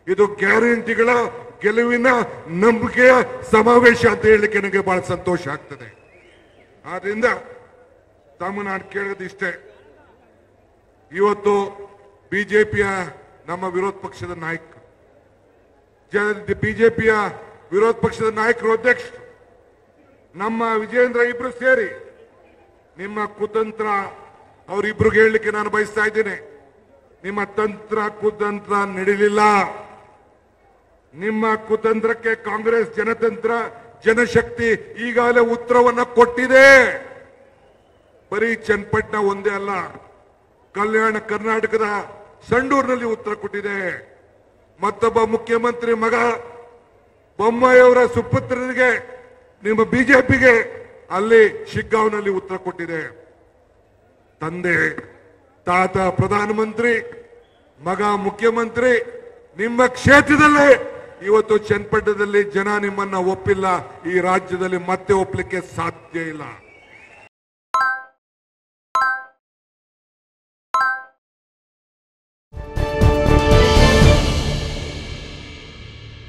ಇದು ಗ್ಯಾರಂಟಿಗಳ ಗೆಲುವಿನ ನಂಬಿಕೆಯ ಸಮಾವೇಶ ಅಂತ ಹೇಳಲಿಕ್ಕೆ ನನಗೆ ಬಹಳ ಸಂತೋಷ ಆಗ್ತದೆ ಆದ್ರಿಂದ ತಮ್ಮ ನಾನು ಕೇಳೋದಿಷ್ಟೇ ಇವತ್ತು ಬಿಜೆಪಿಯ ನಮ್ಮ ವಿರೋಧ ಪಕ್ಷದ ನಾಯಕ ಬಿಜೆಪಿಯ ವಿರೋಧ ಪಕ್ಷದ ನಾಯಕರು ಅಧ್ಯಕ್ಷರು ನಮ್ಮ ವಿಜೇಂದ್ರ ಇಬ್ರು ಸೇರಿ ನಿಮ್ಮ ಕುತಂತ್ರ ಅವರಿಬ್ರಿಗೆ ಹೇಳಲಿಕ್ಕೆ ನಾನು ಬಯಸ್ತಾ ಇದ್ದೇನೆ ನಿಮ್ಮ ತಂತ್ರ ಕುತಂತ್ರ ನಡೀಲಿಲ್ಲ ನಿಮ್ಮ ಕುತಂತ್ರಕ್ಕೆ ಕಾಂಗ್ರೆಸ್ ಜನತಂತ್ರ ಜನಶಕ್ತಿ ಈಗಾಗಲೇ ಉತ್ತರವನ್ನ ಕೊಟ್ಟಿದೆ ಬರೀ ಚನ್ನಪಟ್ಟಣ ಒಂದೇ ಅಲ್ಲ ಕಲ್ಯಾಣ ಕರ್ನಾಟಕದ ಸಂಡೂರಿನಲ್ಲಿ ಉತ್ತರ ಕೊಟ್ಟಿದೆ ಮತ್ತೊಬ್ಬ ಮುಖ್ಯಮಂತ್ರಿ ಮಗ ಬೊಮ್ಮಾಯಿಯವರ ಸುಪುತ್ರನಿಗೆ ನಿಮ್ಮ ಬಿಜೆಪಿಗೆ ಅಲ್ಲಿ ಶಿಗ್ಗಾಂವ್ನಲ್ಲಿ ಉತ್ತರ ಕೊಟ್ಟಿದೆ ತಂದೆ ತಾತ ಪ್ರಧಾನಮಂತ್ರಿ ಮಗ ಮುಖ್ಯಮಂತ್ರಿ ನಿಮ್ಮ ಕ್ಷೇತ್ರದಲ್ಲೇ ಇವತ್ತು ಚನ್ನಪಟ್ಟಣದಲ್ಲಿ ಜನ ನಿಮ್ಮನ್ನ ಒಪ್ಪಿಲ್ಲ ಈ ರಾಜ್ಯದಲ್ಲಿ ಮತ್ತೆ ಒಪ್ಪಲಿಕ್ಕೆ ಸಾಧ್ಯ ಇಲ್ಲ